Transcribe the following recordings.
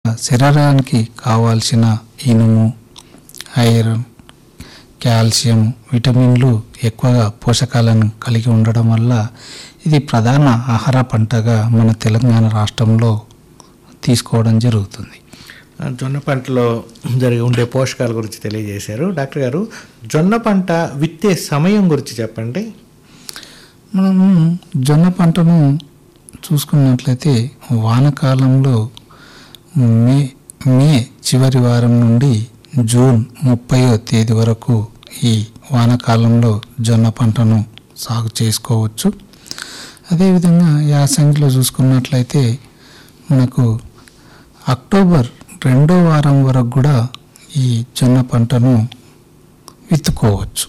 శరీరానికి కావాల్సిన ఇనుము ఐరన్ కాల్షియం విటమిన్లు ఎక్కువగా పోషకాలను కలిగి ఉండడం వల్ల ఇది ప్రధాన ఆహార పంటగా మన తెలంగాణ రాష్ట్రంలో తీసుకోవడం జరుగుతుంది ఆ, జొన్న పంటలో జరిగి ఉండే పోషకాల గురించి తెలియజేశారు డాక్టర్ గారు జొన్న పంట విత్తే సమయం గురించి చెప్పండి మనము జొన్న పంటను చూసుకున్నట్లయితే వానకాలంలో మే మే చివరి వారం నుండి జూన్ ముప్పయో తేదీ వరకు ఈ వానకాలంలో జొన్న పంటను సాగు చేసుకోవచ్చు అదేవిధంగా యాసంగిలో చూసుకున్నట్లయితే మనకు అక్టోబర్ రెండో వారం వరకు కూడా ఈ జొన్న పంటను విత్తుకోవచ్చు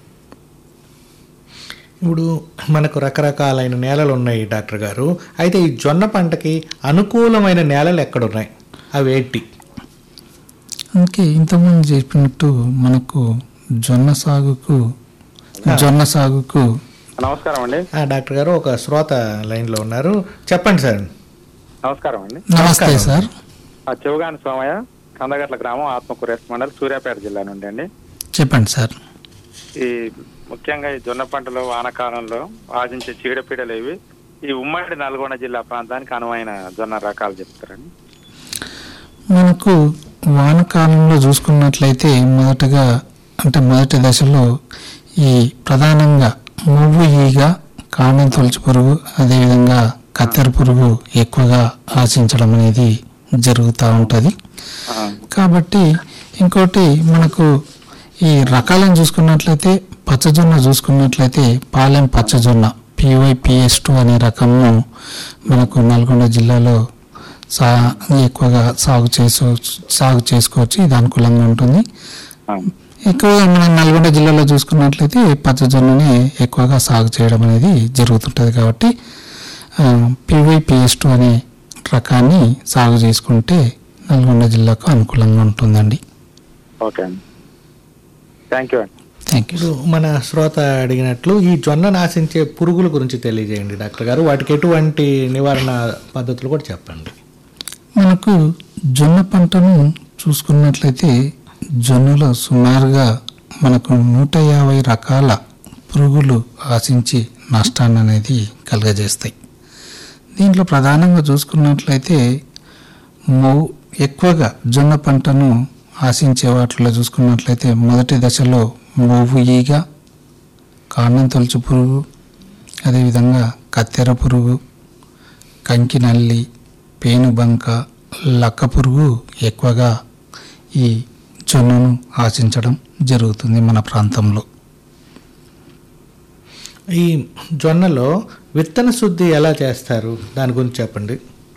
ఇప్పుడు మనకు రకరకాలైన నేలలు ఉన్నాయి డాక్టర్ గారు అయితే ఈ జొన్న పంటకి అనుకూలమైన నేలలు ఎక్కడున్నాయి అవి ఏంటి అందుకే ఇంతకుముందు చెప్పినట్టు మనకు జొన్న సాగుకు జొన్న సాగుకు నమస్కారం అండి ఆ, డాక్టర్ గారు ఒక శ్రోత లైన్లో ఉన్నారు చెప్పండి సార్ నమస్కారం అండి నమస్తే సార్ ఆ చెవుగాని సోమయ్య కందగట్ల గ్రామం ఆత్మకూరేస్ మండల్ సూర్యాపేట జిల్లా నుండి అండి చెప్పండి సార్ ఈ ముఖ్యంగా ఈ జొన్న పంటలో వానాకాలంలో ఆశించే చీడపీడలు ఇవి ఈ ఉమ్మడి నల్గొండ జిల్లా ప్రాంతానికి అనువైన జొన్న రకాలు చెప్తారండి మనకు వానకాలంలో చూసుకున్నట్లయితే మొదటగా అంటే మొదటి దశలో ఈ ప్రధానంగా మువ్వు ఈగ కాండం తొలచి పురుగు అదేవిధంగా కత్తెర పురుగు ఎక్కువగా ఆశించడం అనేది జరుగుతూ ఉంటుంది ఆ, కాబట్టి ఇంకోటి మనకు ఈ రకాలను చూసుకున్నట్లయితే పచ్చజొన్న చూసుకున్నట్లయితే పాలెం పచ్చజొన్న పివైపిఎస్ టూ అనే రకంను మనకు నల్గొండ జిల్లాలో సా ఎక్కువగా సాగు చేసు సాగు చేసుకోవచ్చు ఇది అనుకూలంగా ఉంటుంది ఆ, ఎక్కువగా మనం నల్గొండ జిల్లాలో చూసుకున్నట్లయితే పచ్చజొన్నని ఎక్కువగా సాగు చేయడం అనేది జరుగుతుంటుంది కాబట్టి పివైపిఎస్ టూ అనే రకాన్ని సాగు చేసుకుంటే నల్గొండ జిల్లాకు అనుకూలంగా ఉంటుందండి ఓకే అండి థ్యాంక్ యూ అండి థ్యాంక్ యూ ఇప్పుడు మన శ్రోత అడిగినట్లు ఈ జొన్నను ఆశించే పురుగుల గురించి తెలియజేయండి డాక్టర్ గారు వాటికి ఎటువంటి నివారణ పద్ధతులు కూడా చెప్పండి మనకు జొన్న పంటను చూసుకున్నట్లయితే జొన్నలో సుమారుగా మనకు నూట యాభై రకాల పురుగులు ఆశించి నష్టాన్ని అనేది కలుగజేస్తాయి దీంట్లో ప్రధానంగా చూసుకున్నట్లయితే మో ఎక్కువగా జొన్న పంటను ఆశించే వాటిలో చూసుకున్నట్లయితే మొదటి దశలో మోవు ఈగ కాండం తొలచు పురుగు అదేవిధంగా కత్తెర పురుగు కంకి నల్లి పేనుబంక లక్క పురుగు ఎక్కువగా ఈ జొన్నను ఆశించడం జరుగుతుంది మన ప్రాంతంలో ఈ జొన్నలో విత్తన శుద్ధి ఎలా చేస్తారు దాని గురించి చెప్పండి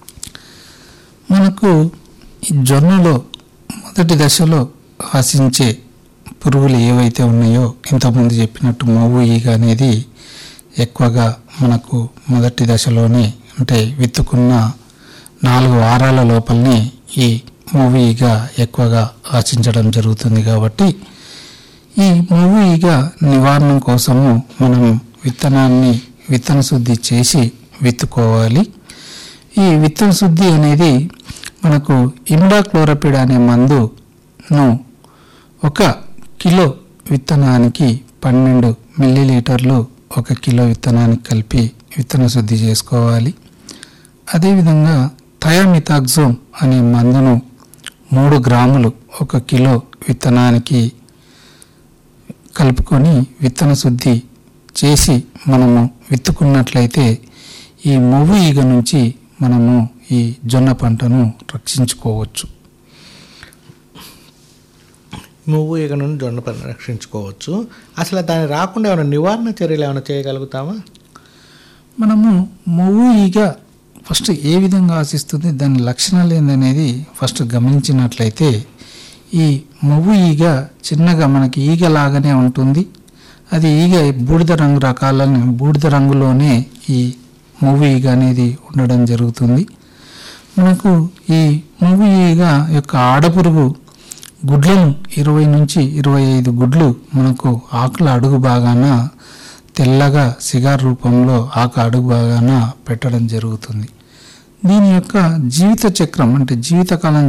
మనకు ఈ జొన్నలో మొదటి దశలో ఆశించే పురుగులు ఏవైతే ఉన్నాయో ఇంతకుముందు చెప్పినట్టు మవ్వు ఈగ అనేది ఎక్కువగా మనకు మొదటి దశలోనే అంటే విత్తుకున్న నాలుగు వారాల లోపలనే ఈ మవ్వు ఈగ ఎక్కువగా ఆశించడం జరుగుతుంది కాబట్టి ఈ మవ్వు ఈగ నివారణ కోసము మనం విత్తనాన్ని విత్తన శుద్ధి చేసి విత్తుకోవాలి ఈ విత్తన శుద్ధి అనేది మనకు ఇమిడాక్లోరపిడ్ అనే మందును ఒక కిలో విత్తనానికి పన్నెండు మిల్లీలీటర్లు ఒక కిలో విత్తనానికి కలిపి విత్తన శుద్ధి చేసుకోవాలి అదేవిధంగా థయామితాక్జోమ్ అనే మందును మూడు గ్రాములు ఒక కిలో విత్తనానికి కలుపుకొని విత్తన శుద్ధి చేసి మనము విత్తుకున్నట్లయితే ఈ మొవ్వు ఈగ నుంచి మనము ఈ జొన్న పంటను రక్షించుకోవచ్చు నువ్వు ఇక నుండి జొన్న పంట రక్షించుకోవచ్చు అసలు దాన్ని రాకుండా ఏమైనా నివారణ చర్యలు ఏమైనా చేయగలుగుతామా మనము మొవ్వు ఈగ ఫస్ట్ ఏ విధంగా ఆశిస్తుంది దాని లక్షణాలు ఏందనేది ఫస్ట్ గమనించినట్లయితే ఈ మొవ్వు ఈగ చిన్నగా మనకి ఈగ లాగానే ఉంటుంది అది ఈగ బూడిద రంగు రకాలని బూడిద రంగులోనే ఈ మొవ్వు ఈగ అనేది ఉండడం జరుగుతుంది మనకు ఈ మొవ్వు ఈగ యొక్క ఆడపురుగు గుడ్లను ఇరవై నుంచి ఇరవై ఐదు గుడ్లు మనకు ఆకుల అడుగు భాగాన తెల్లగా సిగార్ రూపంలో ఆకు అడుగు భాగాన పెట్టడం జరుగుతుంది దీని యొక్క జీవిత చక్రం అంటే జీవితకాలం